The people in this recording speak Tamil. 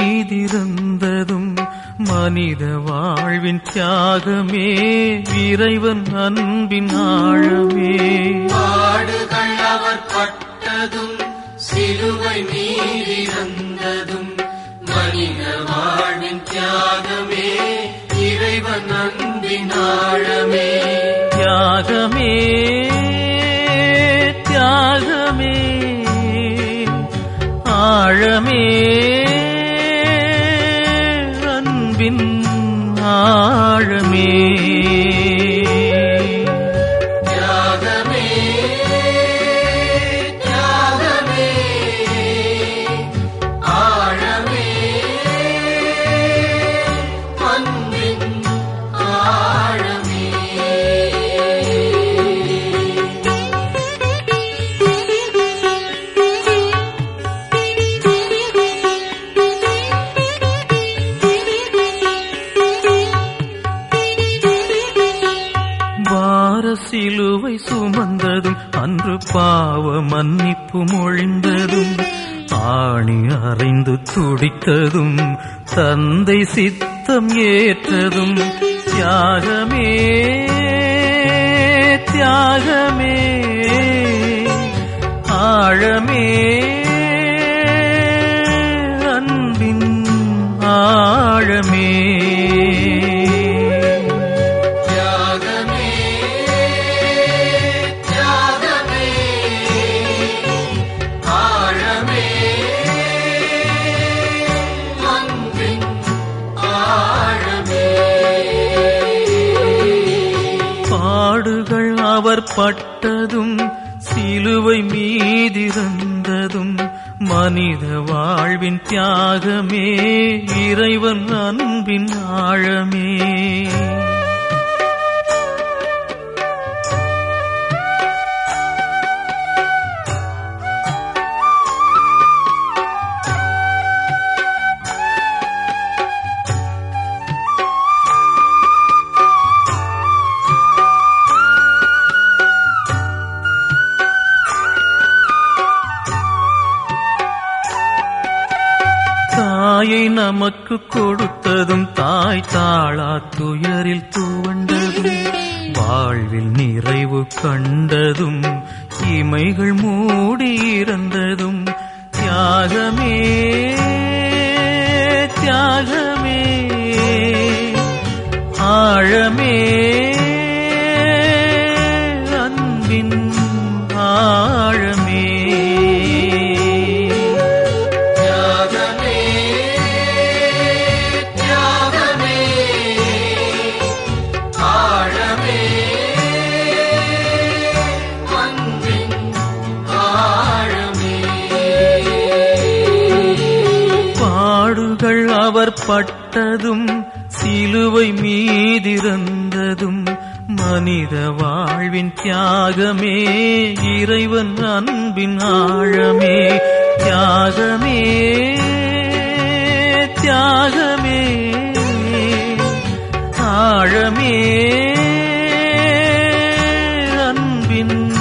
மீதிருந்ததும் மனித வாழ்வின் தியாகமே இறைவன் அன்பின் ஆழமே பாடுகள் அவர் பட்டதும் சிலுவை மீறிறந்ததும் மனித வாழ்வின் தியாகமே இறைவன் அன்பின் ஆழமே தியாகமே தியாகமே ஆழமே அன்பின் ஆழமே தியாகமே தியாகமே ஆழமே அன்பின் ஆழமே வார சிலுவை சுமந்ததும் அன்று பாவ மன்னிப்பு மொழிந்ததும் ஆணி அறைந்து துடித்ததும் தந்தை சித்தம் ஏற்றதும் தியாகமே தியாகமே ஆழமே அன்பின் ஆழமே தியாகமே தியாகமே ஆழமே அன்பின் ஆழமே பாடுகள் அவர் பட்டதும் சிலுவை மீதிருந்ததும் மனித வாழ்வின் தியாகமே இறைவன் அன்பின் ஆழமே தாயை நமக்கு கொடுத்ததும் தாய் தாளா துயரில் துவண்டதும் வாழ்வில் நிறைவு கண்டதும் இமைகள் மூடி இறந்ததும் தியாகமே தியாகமே ஆழமே அன்பின் ஆழமே தியாகமே தியாகமே ஆழமே அன்பின் ஆழமே பாடுகள் அவர் பட்டதும் சிலுவை மீதிருந்ததும் மனித வாழ்வின் தியாகமே இறைவன் அன்பின் ஆழமே தியாகமே தியாகமே ஆழமே அன்பின்